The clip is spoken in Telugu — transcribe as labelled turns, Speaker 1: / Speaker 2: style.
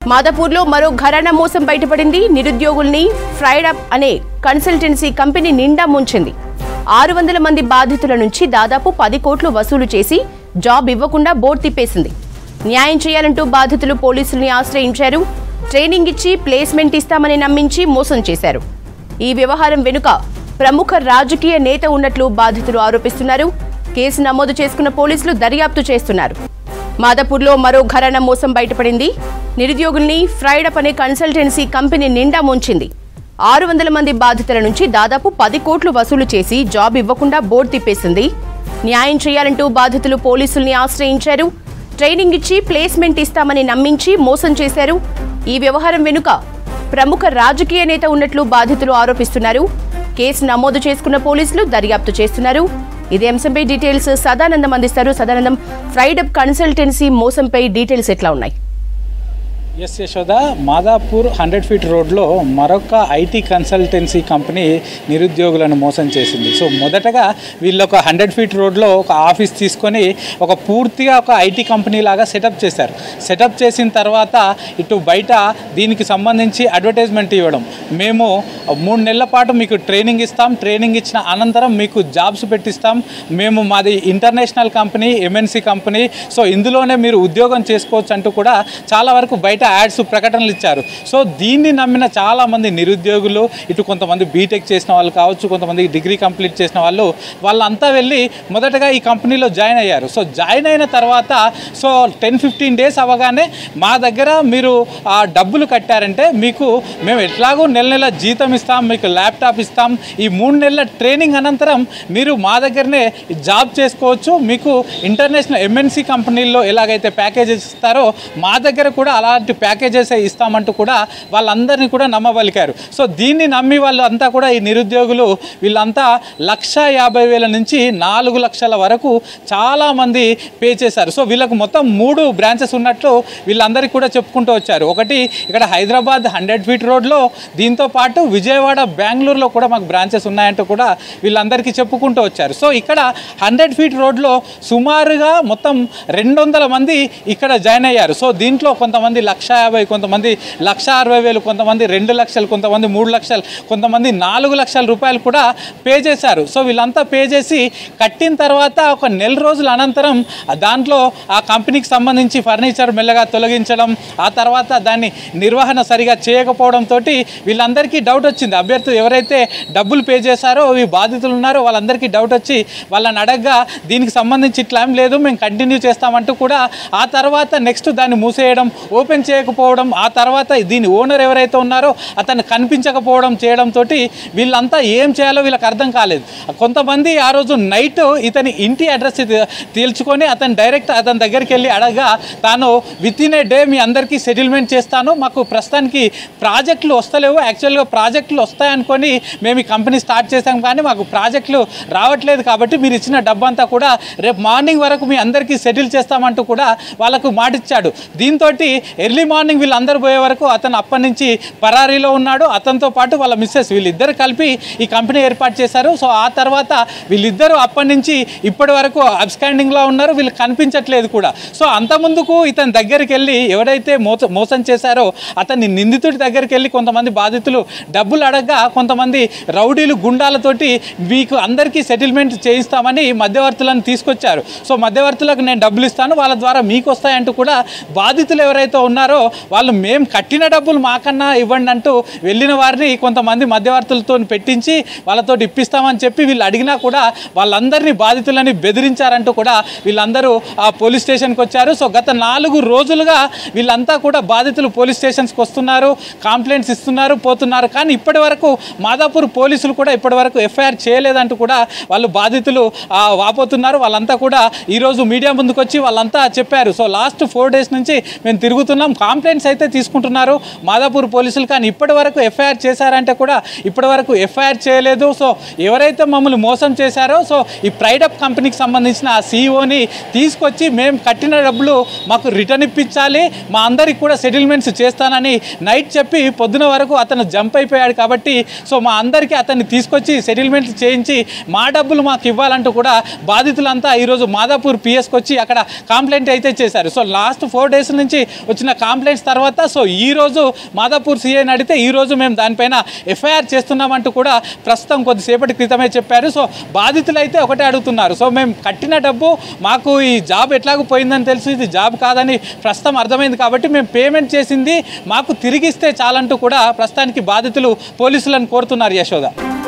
Speaker 1: మాదాపూర్లో మరో ఘరానా మోసం బయటపడింది నిరుద్యోగుల్ని ఫ్రైడప్ అనే కన్సల్టెన్సీ కంపెనీ నిండా ముంచింది ఆరు వందల మంది బాధితుల నుంచి దాదాపు పది కోట్లు వసూలు చేసి జాబ్ ఇవ్వకుండా బోర్డు తిప్పేసింది న్యాయం చేయాలంటూ బాధితులు పోలీసుల్ని ఆశ్రయించారు ట్రైనింగ్ ఇచ్చి ప్లేస్మెంట్ ఇస్తామని నమ్మించి మోసం చేశారు ఈ వ్యవహారం వెనుక ప్రముఖ రాజకీయ నేత ఉన్నట్లు బాధితులు ఆరోపిస్తున్నారు కేసు నమోదు చేసుకున్న పోలీసులు దర్యాప్తు చేస్తున్నారు మాదాపూర్లో మరో ఘరానా మోసం బయటపడింది నిరుద్యోగుల్ని ఫ్రైడప్ అనే కన్సల్టెన్సీ కంపెనీ నిండా ముంచింది ఆరు వందల మంది బాధితుల నుంచి దాదాపు పది కోట్లు వసూలు చేసి జాబ్ ఇవ్వకుండా బోర్డు తిప్పేసింది న్యాయం చేయాలంటూ బాధితులు పోలీసుల్ని ఆశ్రయించారు ట్రైనింగ్ ఇచ్చి ప్లేస్మెంట్ ఇస్తామని నమ్మించి మోసం చేశారు ఈ వ్యవహారం వెనుక ప్రముఖ రాజకీయ నేత ఉన్నట్లు బాధితులు ఆరోపిస్తున్నారు కేసు నమోదు చేసుకున్న పోలీసులు దర్యాప్తు చేస్తున్నారు ఇదే అంశంపై డీటెయిల్స్ సదానందం అందిస్తారు సదానందం ఫ్రైడప్ కన్సల్టెన్సీ మోసంపై డీటెయిల్స్ ఎట్లా ఉన్నాయి
Speaker 2: S Yashoda Madhapur hundred feet రోడ్లో మరొక ఐటీ కన్సల్టెన్సీ కంపెనీ నిరుద్యోగులను మోసం చేసింది సో మొదటగా వీళ్ళు ఒక హండ్రెడ్ ఫీట్ రోడ్లో ఒక ఆఫీస్ తీసుకొని ఒక పూర్తిగా ఒక ఐటీ కంపెనీ లాగా సెటప్ చేశారు సెటప్ చేసిన తర్వాత ఇటు బయట దీనికి సంబంధించి అడ్వర్టైజ్మెంట్ ఇవ్వడం మేము మూడు నెలల పాటు మీకు ట్రైనింగ్ ఇస్తాం ట్రైనింగ్ ఇచ్చిన అనంతరం మీకు జాబ్స్ పెట్టిస్తాం మేము మాది international company MNC company so ఇందులోనే మీరు ఉద్యోగం చేసుకోవచ్చు అంటూ కూడా చాలా వరకు బయట యాడ్స్ ప్రకటనలు ఇచ్చారు సో దీన్ని నమ్మిన చాలామంది నిరుద్యోగులు ఇటు కొంతమంది బీటెక్ చేసిన వాళ్ళు కావచ్చు కొంతమంది డిగ్రీ కంప్లీట్ చేసిన వాళ్ళు వాళ్ళంతా వెళ్ళి మొదటగా ఈ కంపెనీలో జాయిన్ అయ్యారు సో జాయిన్ అయిన తర్వాత సో టెన్ ఫిఫ్టీన్ డేస్ అవ్వగానే మా దగ్గర మీరు ఆ డబ్బులు కట్టారంటే మీకు మేము ఎట్లాగో నెల నెల జీతం ఇస్తాం మీకు ల్యాప్టాప్ ఇస్తాం ఈ మూడు నెలల ట్రైనింగ్ అనంతరం మీరు మా దగ్గరనే జాబ్ చేసుకోవచ్చు మీకు ఇంటర్నేషనల్ ఎంఎన్సీ కంపెనీల్లో ఎలాగైతే ప్యాకేజెస్ ఇస్తారో మా దగ్గర కూడా అలాంటి ప్యాకేజెస్ ఇస్తామంటూ కూడా వాళ్ళందరినీ కూడా నమ్మబలికారు సో దీన్ని నమ్మి వాళ్ళంతా కూడా ఈ నిరుద్యోగులు వీళ్ళంతా లక్ష యాభై వేల నుంచి నాలుగు లక్షల వరకు చాలామంది పే చేశారు సో వీళ్ళకు మొత్తం మూడు బ్రాంచెస్ ఉన్నట్లు వీళ్ళందరికీ కూడా చెప్పుకుంటూ వచ్చారు ఒకటి ఇక్కడ హైదరాబాద్ హండ్రెడ్ ఫీట్ రోడ్లో దీంతో పాటు విజయవాడ బెంగళూరులో కూడా మాకు బ్రాంచెస్ ఉన్నాయంటూ కూడా వీళ్ళందరికీ చెప్పుకుంటూ వచ్చారు సో ఇక్కడ హండ్రెడ్ ఫీట్ రోడ్లో సుమారుగా మొత్తం రెండు వందల మంది ఇక్కడ జాయిన్ అయ్యారు సో దీంట్లో కొంతమంది లక్ష యాభై కొంతమంది లక్ష అరవై వేలు కొంతమంది రెండు లక్షలు కొంతమంది మూడు లక్షలు కొంతమంది నాలుగు లక్షల రూపాయలు కూడా పే చేశారు సో వీళ్ళంతా పే చేసి కట్టిన తర్వాత ఒక నెల రోజుల అనంతరం దాంట్లో ఆ కంపెనీకి సంబంధించి ఫర్నిచర్ మెల్లగా తొలగించడం ఆ తర్వాత దాన్ని నిర్వహణ సరిగా చేయకపోవడంతో వీళ్ళందరికీ డౌట్ వచ్చింది అభ్యర్థులు ఎవరైతే డబ్బులు పే చేశారో ఈ బాధితులు ఉన్నారో వాళ్ళందరికీ డౌట్ వచ్చి వాళ్ళని అడగగా దీనికి సంబంధించి ఇట్లా ఏం లేదు మేము కంటిన్యూ చేస్తామంటూ కూడా ఆ తర్వాత నెక్స్ట్ దాన్ని మూసేయడం ఓపెన్ చేయకపోవడం ఆ తర్వాత దీని ఓనర్ ఎవరైతే ఉన్నారో అతను కనిపించకపోవడం చేయడంతో వీళ్ళంతా ఏం చేయాలో వీళ్ళకి అర్థం కాలేదు కొంతమంది ఆ రోజు నైట్ ఇతని ఇంటి అడ్రస్ తేల్చుకొని అతను డైరెక్ట్ అతని దగ్గరికి వెళ్ళి అడగగా తాను విత్ ఇన్ ఏ డే మీ అందరికీ సెటిల్మెంట్ చేస్తాను మాకు ప్రస్తుతానికి ప్రాజెక్టులు వస్తలేవు యాక్చువల్గా ప్రాజెక్టులు వస్తాయనుకొని మేము ఈ కంపెనీ స్టార్ట్ చేసాం కానీ మాకు ప్రాజెక్టులు రావట్లేదు కాబట్టి మీరు ఇచ్చిన డబ్బంతా కూడా రేపు మార్నింగ్ వరకు మీ అందరికీ సెటిల్ చేస్తామంటూ కూడా వాళ్ళకు మాటిచ్చాడు దీంతో ఎర్లీ మార్నింగ్ వీళ్ళందరూ పోయే వరకు అతను అప్పటి నుంచి పరారీలో ఉన్నాడు అతనితో పాటు వాళ్ళ మిస్సెస్ వీళ్ళిద్దరు కలిపి ఈ కంపెనీ ఏర్పాటు చేశారు సో ఆ తర్వాత వీళ్ళిద్దరూ అప్పటి నుంచి ఇప్పటి వరకు అబ్స్కాండింగ్లో ఉన్నారు వీళ్ళు కనిపించట్లేదు కూడా సో అంత ముందుకు ఇతని దగ్గరికి వెళ్ళి ఎవరైతే మోస మోసం చేశారో అతన్ని నిందితుడి దగ్గరికి వెళ్ళి కొంతమంది బాధితులు డబ్బులు అడగగా కొంతమంది రౌడీలు గుండాలతోటి మీకు అందరికీ సెటిల్మెంట్ చేయిస్తామని మధ్యవర్తులను తీసుకొచ్చారు సో మధ్యవర్తులకు నేను డబ్బులు ఇస్తాను వాళ్ళ ద్వారా మీకు వస్తాయంటూ కూడా బాధితులు ఎవరైతే ఉన్నారో వాళ్ళు మేము కట్టిన డబ్బులు మాకన్నా ఇవ్వండి అంటూ వెళ్ళిన వారిని కొంతమంది మధ్యవర్తులతో పెట్టించి వాళ్ళతో ఇప్పిస్తామని చెప్పి వీళ్ళు అడిగినా కూడా వాళ్ళందరినీ బాధితులని బెదిరించారంటూ కూడా వీళ్ళందరూ ఆ పోలీస్ స్టేషన్కి వచ్చారు సో గత నాలుగు రోజులుగా వీళ్ళంతా కూడా బాధితులు పోలీస్ స్టేషన్స్కి వస్తున్నారు కంప్లైంట్స్ ఇస్తున్నారు పోతున్నారు కానీ ఇప్పటి వరకు మాదాపూర్ పోలీసులు కూడా ఇప్పటి వరకు ఎఫ్ఐఆర్ చేయలేదంటూ కూడా వాళ్ళు బాధితులు ఆ, వాపోతున్నారు వాళ్ళంతా కూడా ఈరోజు మీడియా ముందుకు వచ్చి వాళ్ళంతా చెప్పారు సో లాస్ట్ ఫోర్ డేస్ నుంచి మేము తిరుగుతున్నాం కంప్లైంట్స్ అయితే తీసుకుంటున్నారు మాదాపూర్ పోలీసులు కానీ ఇప్పటి వరకు ఎఫ్ఐఆర్ చేశారంటే కూడా ఇప్పటి వరకు ఎఫ్ఐఆర్ చేయలేదు సో ఎవరైతే మమ్మల్ని మోసం చేశారో సో ఈ ప్రైడప్ కంపెనీకి సంబంధించిన ఆ సీఈఓని తీసుకొచ్చి మేము కట్టిన డబ్బులు మాకు రిటర్న్ ఇప్పించాలి మా అందరికి కూడా సెటిల్మెంట్స్ చేస్తానని నైట్ చెప్పి పొద్దున వరకు అతను జంప్ అయిపోయాడు కాబట్టి సో మా అందరికీ అతన్ని తీసుకొచ్చి సెటిల్మెంట్ చేయించి మా డబ్బులు మాకు ఇవ్వాలంటూ కూడా బాధితులంతా ఈరోజు మాదాపూర్ పిఎస్కి వచ్చి అక్కడ కంప్లైంట్ అయితే చేశారు సో లాస్ట్ ఫోర్ డేస్ నుంచి వచ్చిన కంప్లైంట్స్ తర్వాత సో ఈ రోజు మాదాపూర్ సీఐని అడిగితే ఈ రోజు మేము దానిపైన ఎఫ్ఐఆర్ చేస్తున్నామంటూ కూడా ప్రస్తుతం కొద్దిసేపటి క్రితమే చెప్పారు సో బాధితులు అయితే ఒకటే అడుగుతున్నారు సో మేము కట్టిన డబ్బు మాకు ఈ జాబ్ ఎట్లాగో పోయిందని తెలుసు ఇది జాబ్ కాదని ప్రస్తుతం అర్థమైంది కాబట్టి మేము పేమెంట్ చేసింది మాకు తిరిగిస్తే చాలంటూ కూడా ప్రస్తుతానికి బాధితులు పోలీసులను కోరుతున్నారు యశోద